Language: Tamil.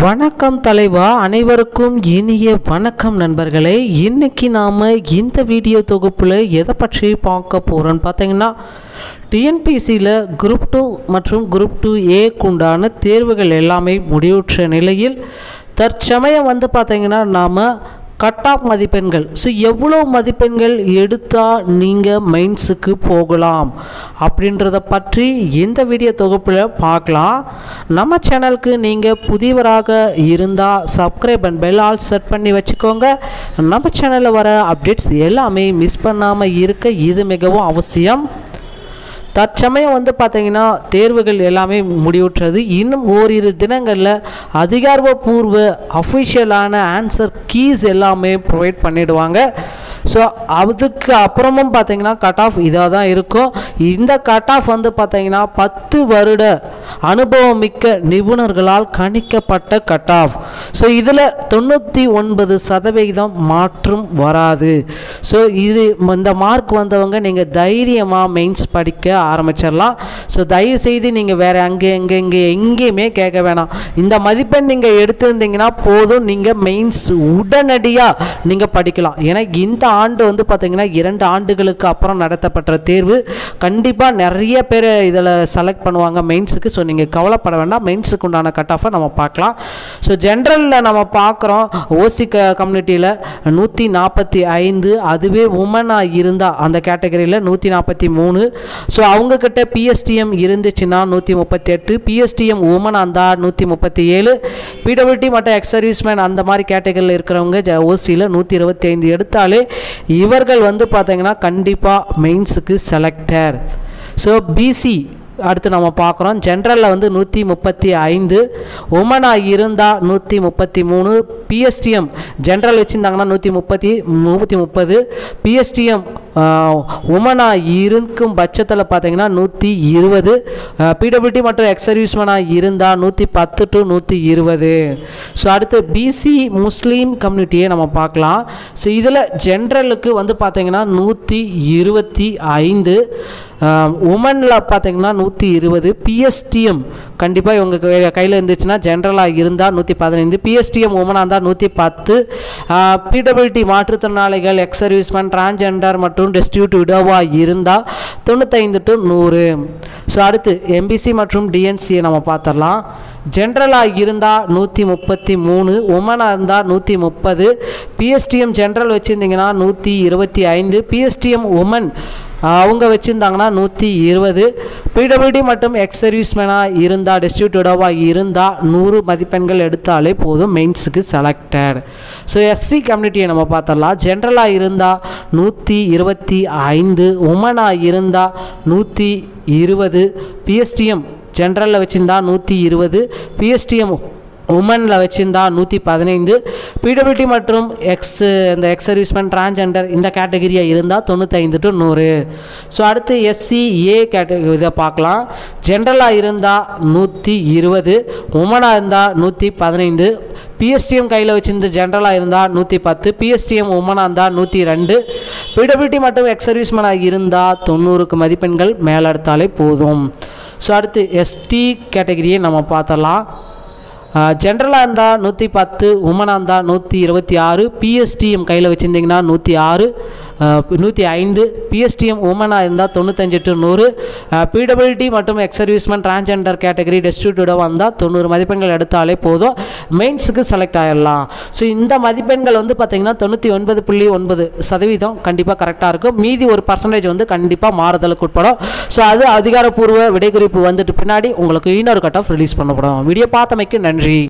வணக்கம் தலைவா அனைவருக்கும் இனிய வணக்கம் நண்பர்களே இன்னைக்கு நாம் இந்த வீடியோ தொகுப்பில் எதை பற்றி பார்க்க போகிறோன்னு பார்த்தீங்கன்னா டிஎன்பிசியில் குரூப் டூ மற்றும் குரூப் டூ ஏக்குண்டான தேர்வுகள் எல்லாமே முடிவுற்ற நிலையில் தற்சமயம் வந்து பார்த்தீங்கன்னா நாம் கட் ஆஃப் மதிப்பெண்கள் ஸோ எவ்வளோ மதிப்பெண்கள் எடுத்தால் நீங்கள் மெயின்ஸுக்கு போகலாம் அப்படின்றத பற்றி இந்த வீடியோ தொகுப்பில் பார்க்கலாம் நம்ம சேனலுக்கு நீங்கள் புதியவராக இருந்தால் subscribe and bell all set பண்ணி வச்சுக்கோங்க நம்ம சேனலில் வர அப்டேட்ஸ் எல்லாமே மிஸ் பண்ணாமல் இருக்க இது மிகவும் அவசியம் தற்சமயம் வந்து பார்த்தீங்கன்னா தேர்வுகள் எல்லாமே முடிவுற்றது இன்னும் ஓரிரு தினங்களில் அதிகாரப்பூர்வ அஃபிஷியலான ஆன்சர் கீஸ் எல்லாமே ப்ரொவைட் பண்ணிடுவாங்க ஸோ அதுக்கு அப்புறமும் பார்த்தீங்கன்னா கட் ஆஃப் இதாக தான் இருக்கும் இந்த கட் ஆஃப் வந்து பார்த்தீங்கன்னா பத்து வருட அனுபவம் மிக்க நிபுணர்களால் கணிக்கப்பட்ட கட் ஆஃப் ஸோ இதில் தொண்ணூற்றி ஒன்பது சதவிகிதம் மாற்றம் வராது ஸோ இது இந்த மார்க் வந்தவங்க நீங்கள் தைரியமாக மெயின்ஸ் படிக்க ஆரம்பிச்சிடலாம் ஸோ தயவு செய்து நீங்கள் வேறு அங்கே எங்கே இங்கே எங்கேயுமே கேட்க வேணாம் இந்த மதிப்பெண் நீங்கள் எடுத்திருந்தீங்கன்னா போதும் நீங்கள் மெயின்ஸ் உடனடியாக நீங்கள் படிக்கலாம் ஏன்னா இந்த ஆண்டு வந்து பார்த்தீங்கன்னா இரண்டு ஆண்டுகளுக்கு அப்புறம் நடத்தப்பட்ட தேர்வு கண்டிப்பாக நிறைய பேர் இதில் செலக்ட் பண்ணுவாங்க மெயின்ஸுக்கு ஸோ நீங்கள் கவலைப்பட வேண்டாம் மெயின்ஸுக்கு உண்டான கட் ஆஃபை நம்ம பார்க்கலாம் ஸோ ஜென்ரலில் நம்ம பார்க்குறோம் ஓசி க கம்யூனிட்டியில் நூற்றி நாற்பத்தி ஐந்து அதுவே உமனாக இருந்தால் அந்த கேட்டகரியில் நூற்றி நாற்பத்தி மூணு ஸோ அவங்கக்கிட்ட பிஎஸ்டிஎம் இருந்துச்சுன்னா நூற்றி முப்பத்தி எட்டு பிஎஸ்டிஎம் உமனாக இருந்தால் நூற்றி முப்பத்தி ஏழு பிடபிள்டி மற்றும் எக்ஸ் சர்வீஸ்மேன் அந்த மாதிரி கேட்டகரியில் இருக்கிறவங்க ஜ ஓசியில் நூற்றி இருபத்தி ஐந்து எடுத்தாலே இவர்கள் வந்து பார்த்தீங்கன்னா கண்டிப்பாக மெயின்ஸுக்கு செலக்டர் ஸோ பிசி அடுத்து நம்ம பார்க்குறோம் ஜென்ரலில் வந்து நூற்றி முப்பத்தி ஐந்து உமனாக இருந்தால் நூற்றி முப்பத்தி மூணு பிஎஸ்டிஎம் ஜென்ரல் வச்சுருந்தாங்கன்னா நூற்றி முப்பத்தி நூற்றி முப்பது பிஎஸ்டிஎம் உமனாக இருக்கும் பட்சத்தில் பார்த்தீங்கன்னா நூற்றி இருபது பிடபிள்டி மற்றும் எக்ஸ் சர்வீஸ்மேனாக இருந்தால் நூற்றி பத்து டு நூற்றி இருபது ஸோ அடுத்து பிசி முஸ்லீம் கம்யூனிட்டியை நம்ம பார்க்கலாம் ஸோ இதில் ஜென்ரலுக்கு வந்து பார்த்தீங்கன்னா நூற்றி இருபத்தி ஐந்து உமனில் பார்த்தீங்கன்னா நூற்றி இருபது பிஎஸ்டிஎம் கண்டிப்பாக இவங்க கையில் இருந்துச்சுன்னா ஜென்ரலாக இருந்தால் நூற்றி பதினைந்து பிஎஸ்டிஎம் உமனாக இருந்தால் நூற்றி பத்து பிடபிள்டி மாற்றுத்திறனாளிகள் எக்ஸ் சர்வீஸ்மேன் டிரான்ஜெண்டர் மற்றும் டெஸ்டியூட் விடோவாக இருந்தால் தொண்ணூத்தைந்து டு நூறு ஸோ அடுத்து எம்பிசி மற்றும் டிஎன்சியை நம்ம பார்த்துடலாம் ஜென்ரலாக இருந்தால் நூற்றி முப்பத்தி மூணு உமனாக இருந்தால் நூற்றி முப்பது பிஎஸ்டிஎம் ஜென்ரல் வச்சுருந்தீங்கன்னா நூற்றி இருபத்தி ஐந்து பிஎஸ்டிஎம் உமன் அவங்க வச்சுருந்தாங்கன்னா நூற்றி இருபது பிடபிள்டி மற்றும் எக்ஸ் சர்வீஸ்மேனாக இருந்தால் டிஸ்ட்ரிபியூட்டடாக இருந்தால் நூறு மதிப்பெண்கள் எடுத்தாலே போதும் மெயின்ஸுக்கு செலக்டட் ஸோ எஸ்சி கம்யூனிட்டியை நம்ம பார்த்தரலாம் ஜென்ரலாக இருந்தால் நூற்றி இருபத்தி ஐந்து உமனாக இருந்தால் நூற்றி இருபது பிஎஸ்டிஎம் ஜென்ரலில் வச்சுருந்தா நூற்றி இருபது பிஎஸ்டிஎம் உமனில் வச்சுருந்தா நூற்றி பதினைந்து பிடபிள்டி மற்றும் எக்ஸ் இந்த எக்ஸ் சர்வீஸ்மேன் டிரான்ஜெண்டர் இந்த கேட்டகரியாக இருந்தால் தொண்ணூத்தைந்து டு நூறு ஸோ அடுத்து எஸ்சி ஏ கேட்டகரி இதை பார்க்கலாம் ஜென்ரலாக இருந்தால் நூற்றி இருபது உமனாக இருந்தால் நூற்றி பதினைந்து பிஎஸ்டிஎம் கையில் வச்சிருந்து ஜென்ரலாக இருந்தால் நூற்றி பத்து பிஎஸ்டிஎம் உமனாக இருந்தால் நூற்றி ரெண்டு பிடபிள்டி மற்றும் எக்ஸ் சர்வீஸ்மேனாக இருந்தால் தொண்ணூறுக்கு மதிப்பெண்கள் மேலே எடுத்தாலே போதும் ஸோ அடுத்து எஸ்டி கேட்டகரியை நம்ம பார்த்தலாம் ஜென்ரலாக இருந்தால் நூற்றி பத்து உமனாக இருந்தால் நூற்றி இருபத்தி ஆறு பிஎஸ்டிஎம் கையில் வச்சுருந்திங்கன்னா நூற்றி ஆறு நூற்றி ஐந்து பிஎஸ்டிஎம் உமனாக இருந்தால் தொண்ணூத்தஞ்சு டு நூறு பிடபிள்டி மற்றும் எக்ஸ் சர்வீஸ்மேன் டிரான்ஜெண்டர் கேட்டகரி டெஸ்டியூட்டோட வந்தால் தொண்ணூறு மதிப்பெண்கள் எடுத்தாலே போதும் மெயின்ஸுக்கு செலக்ட் ஆகிடலாம் ஸோ இந்த மதிப்பெண்கள் வந்து பார்த்திங்கன்னா தொண்ணூற்றி ஒன்பது புள்ளி ஒன்பது சதவீதம் கண்டிப்பாக கரெக்டாக இருக்கும் மீதி ஒரு பர்சன்டேஜ் வந்து கண்டிப்பாக மாறுதலுக்கு உட்படும் ஸோ அது அதிகாரப்பூர்வ விடைக்குறிப்பு வந்துட்டு பின்னாடி உங்களுக்கு இன்னொரு கட் ஆஃப் ரிலீஸ் பண்ணப்படும் வீடியோ பார்த்தமைக்கு நன்றி